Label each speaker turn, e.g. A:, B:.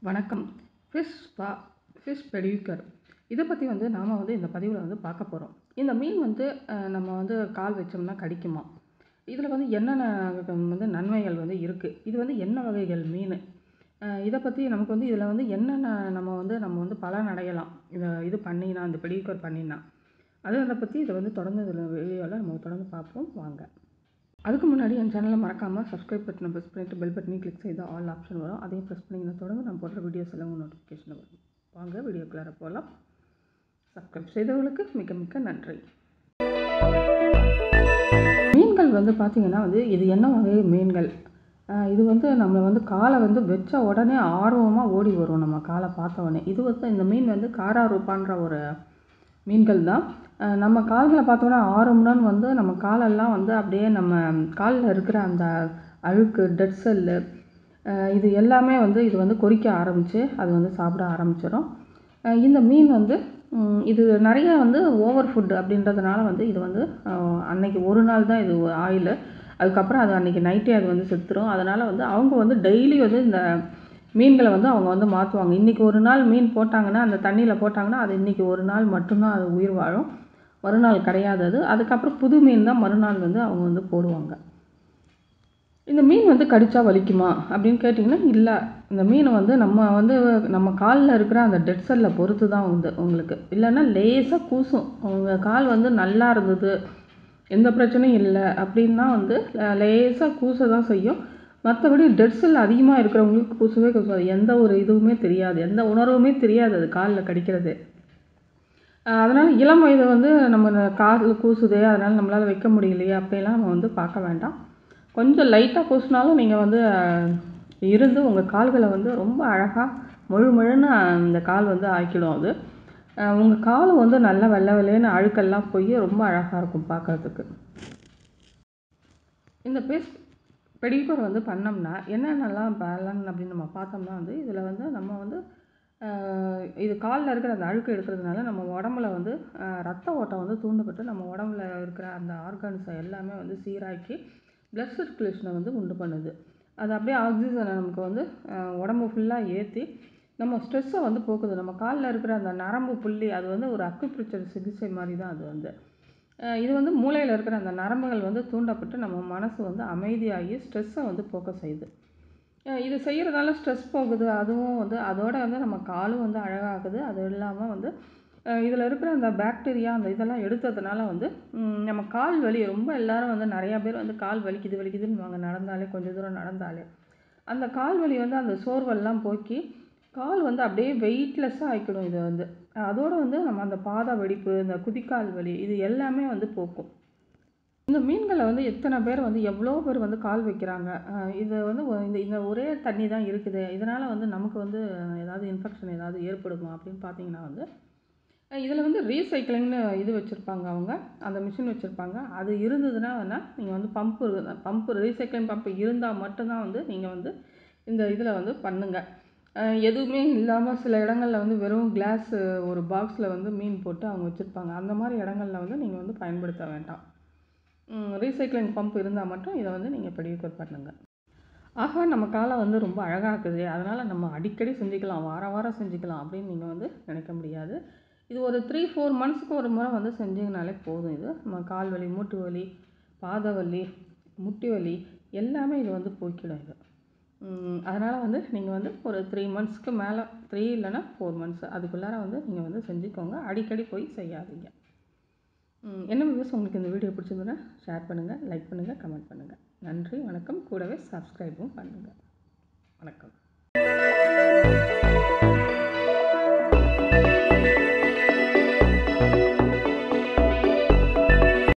A: வணக்கம் ஃபிஷ் பா ஃபிஷ் பெடியூக்கர் இதை பற்றி வந்து நாம் வந்து இந்த பதிவில் வந்து பார்க்க போகிறோம் இந்த மீன் வந்து அஹ், நம்ம வந்து கால் வச்சோம்னா கடிக்குமா இதில் வந்து என்னென்ன வந்து நன்மைகள் வந்து இருக்குது இது வந்து என்ன வகைகள் மீன் அஹ், இதை பற்றி நமக்கு வந்து இதில் வந்து என்னென்ன நம்ம வந்து நம்ம வந்து பலன் அடையலாம் இதை இது பண்ணினா இந்த பெடியூக்கர் பண்ணினா அதை பற்றி இதை வந்து தொடர்ந்து இதில் வீடியோவில் நம்ம தொடர்ந்து பார்ப்போம் வாங்க அதுக்கு முன்னாடி என் சேனலை மறக்காமல் சப்ஸ்கிரைப் பட்டனை ப்ரெஸ் பண்ணிட்டு பெல் பட்டனையும் கிளிக் செய்தால் ஆல் ஆப்ஷன் வரும் அதையும் ப்ரெஸ் பண்ணிங்கன்னா தொடர்ந்து நான் போடுற வீடியோஸ் எல்லாம் நோட்டிஃபிகேஷன் வரும் வாங்க வீடியோக்குள்ளார போகலாம் சப்ஸ்கிரைப் செய்தவர்களுக்கு மிக மிக நன்றி மீன்கள் வந்து பார்த்திங்கன்னா வந்து இது என்ன வகை மீன்கள் ஆஹ் இது வந்து நம்ம வந்து காலை வந்து வச்ச உடனே ஆர்வமாக ஓடி வரும் நம்ம காலை பார்த்த உடனே இது வந்து இந்த மீன் வந்து காராரூப்பான்ற ஒரு மீன்கள் தான் ஆஹ் நம்ம கால்களை பார்த்தோன்னா ஆறுமுடன் வந்து நம்ம காலெல்லாம் வந்து அப்படியே நம்ம காலில் இருக்கிற அந்த அழுக்கு டெட் செல்லு இது எல்லாமே வந்து இது வந்து கொறிக்க ஆரம்பித்து அது வந்து சாப்பிட ஆரம்பிச்சிடும் அஹ் இந்த மீன் வந்து ம், இது நிறைய வந்து ஓவர் ஃபுட் அப்படின்றதுனால வந்து இது வந்து அஹ், அன்னைக்கு ஒரு நாள் தான் இது ஆயில் அதுக்கப்புறம் அது அன்னைக்கு நைட்டே அது வந்து செத்துரும் அதனால் வந்து அவங்க வந்து டெய்லி வந்து இந்த மீன்களை வந்து அவங்க வந்து மாற்றுவாங்க இன்றைக்கி ஒரு நாள் மீன் போட்டாங்கன்னா அந்த தண்ணியில் போட்டாங்கன்னா அது இன்றைக்கி ஒரு நாள் மட்டும்தான் அது உயிர் வாழும் மறுநாள் கிடையாது அது அதுக்கப்புறம் புது மீன் தான் மறுநாள் வந்து அவங்க வந்து போடுவாங்க இந்த மீன் வந்து கடிச்சா வலிக்குமா அப்படின்னு கேட்டிங்கன்னா இல்லை இந்த மீன் வந்து நம்ம வந்து நம்ம காலில் இருக்கிற அந்த டெட் செல்லை பொறுத்து தான் வந்து உங்களுக்கு இல்லைன்னா லேசாக கூசும் அவங்க கால் வந்து நல்லா இருந்தது எந்த பிரச்சனையும் இல்லை அப்படின்னா வந்து லேசாக கூச தான் செய்யும் மற்றபடி டெட் செல் அதிகமாக இருக்கிறவங்களுக்கு கூசவே கூசாது எந்த ஒரு இதுவுமே தெரியாது எந்த உணர்வுமே தெரியாது அது காலில் கடிக்கிறது அதனால் இளம் வயது வந்து நம்ம காதில் கூசுதே அதனால் நம்மளால் வைக்க முடியலையே அப்படிலாம் நம்ம வந்து பார்க்க வேண்டாம் கொஞ்சம் லைட்டாக கூசினாலும் நீங்கள் வந்து அஹ், இருந்து உங்கள் கால்களை வந்து ரொம்ப அழகாக முழு முழுன்னு இந்த கால் வந்து ஆக்கிடும் அது உங்கள் கால் வந்து நல்லா வெள்ளை வெள்ளைன்னு அழுக்கெல்லாம் போய் ரொம்ப அழகாக இருக்கும் பார்க்கறதுக்கு இந்த பேஸ்ட் பெடிக்கூர் வந்து பண்ணோம்னா என்னென்னலாம் பலன் அப்படின்னு நம்ம பார்த்தோம்னா வந்து இதில் வந்து நம்ம வந்து ஆஹ், இது காலில் இருக்கிற அந்த அழுக்கு எடுக்கிறதுனால நம்ம உடம்புல வந்து ஆஹ், ரத்த ஓட்டம் வந்து தூண்டப்பட்டு நம்ம உடம்புல இருக்கிற அந்த ஆர்கான்ஸை எல்லாமே வந்து சீராக்கி பிளட் சர்க்குலேஷனை வந்து உண்டு பண்ணுது அது அப்படியே ஆக்சிஜனை நமக்கு வந்து ஆஹ், உடம்பு ஃபுல்லாக ஏற்றி நம்ம ஸ்ட்ரெஸ்ஸை வந்து போக்குது நம்ம காலில் இருக்கிற அந்த நரம்பு புள்ளி அது வந்து ஒரு அக்குப்பிச்சர் சிகிச்சை மாதிரி தான் அது வந்து அஹ் இது வந்து மூளையில் இருக்கிற அந்த நரம்புகள் வந்து தூண்டப்பட்டு நம்ம மனசு வந்து அமைதியாகி ஸ்ட்ரெஸ்ஸை வந்து போக்க செய்யுது அஹ் இது செய்கிறதால ஸ்ட்ரெஸ் போகுது அதுவும் வந்து அதோட வந்து நம்ம காலும் வந்து அழகாகுது அது இல்லாமல் வந்து இதில் இருக்கிற அந்த பாக்டீரியா அந்த இதெல்லாம் எடுத்ததுனால வந்து ம், நம்ம கால் வலி ரொம்ப எல்லாரும் வந்து நிறையா பேர் வந்து கால் வலிக்குது வலிக்குதுன்னு வாங்க நடந்தாலே கொஞ்சம் தூரம் நடந்தாலே அந்த கால் வலி வந்து அந்த சோர்வெல்லாம் போக்கி கால் வந்து அப்படியே வெயிட்லெஸ்ஸாக ஆக்கிடும் இது வந்து அதோட வந்து நம்ம அந்த பாத வெடிப்பு இந்த குதிக்கால் வலி இது எல்லாமே வந்து போக்கும் இந்த மீன்களை வந்து எத்தனை பேர் வந்து எவ்வளோ பேர் வந்து கால் வைக்கிறாங்க அஹ் இது வந்து ஒ- இந்த இந்த ஒரே தண்ணி தான் இருக்குது இதனால் வந்து நமக்கு வந்து ஏதாவது இன்ஃபெக்ஷன் ஏதாவது ஏற்படுமா அப்படின்னு பார்த்தீங்கன்னா வந்து இதில் வந்து ரீசைக்கிளிங்னு இது வச்சுருப்பாங்க அவங்க அந்த மிஷின் வச்சுருப்பாங்க அது இருந்ததுன்னா வேணால் நீங்கள் வந்து பம்பு பம்பு ரீசைக்ளிங் பம்பு இருந்தால் மட்டும்தான் வந்து நீங்கள் வந்து இந்த இதில் வந்து பண்ணுங்கள் அஹ் எதுவுமே இல்லாமல் சில இடங்களில் வந்து வெறும் கிளாஸ் ஒரு பாக்ஸில் வந்து மீன் போட்டு அவங்க வச்சுருப்பாங்க அந்த மாதிரி இடங்களில் வந்து நீங்கள் வந்து பயன்படுத்த வேண்டாம் ரீசைக்ளிங் பம்ப் இருந்தால் மட்டும் இதை வந்து நீங்கள் பெடியூக்கர் பண்ணுங்கள் ஆஹா நம்ம காலை வந்து ரொம்ப அழகாக்குது அதனால் நம்ம அடிக்கடி செஞ்சுக்கலாம் வாரம் வாரம் செஞ்சுக்கலாம் அப்படின்னு நீங்கள் வந்து நினைக்க முடியாது இது ஒரு த்ரீ ஃபோர் மந்த்ஸ்க்கு ஒரு முறை வந்து செஞ்சீங்கனாலே போதும் இது நம்ம கால் வலி மூட்டு வலி பாத வலி முட்டி வலி எல்லாமே இது வந்து போக்கிடும் இது அதனால் வந்து நீங்கள் வந்து ஒரு த்ரீ மந்த்ஸ்க்கு மேலே த்ரீ இல்லைன்னா ஃபோர் மந்த்ஸ் அதுக்குள்ளார வந்து நீங்கள் வந்து செஞ்சுக்கோங்க அடிக்கடி போய் செய்யாதீங்க ம், என்ன வியூஸ் உங்களுக்கு இந்த வீடியோ பிடிச்சிருந்ததுன்னா ஷேர் பண்ணுங்கள் லைக் பண்ணுங்கள் கமெண்ட் பண்ணுங்கள் நன்றி வணக்கம் கூடவே சப்ஸ்கிரைபும் பண்ணுங்கள் வணக்கம்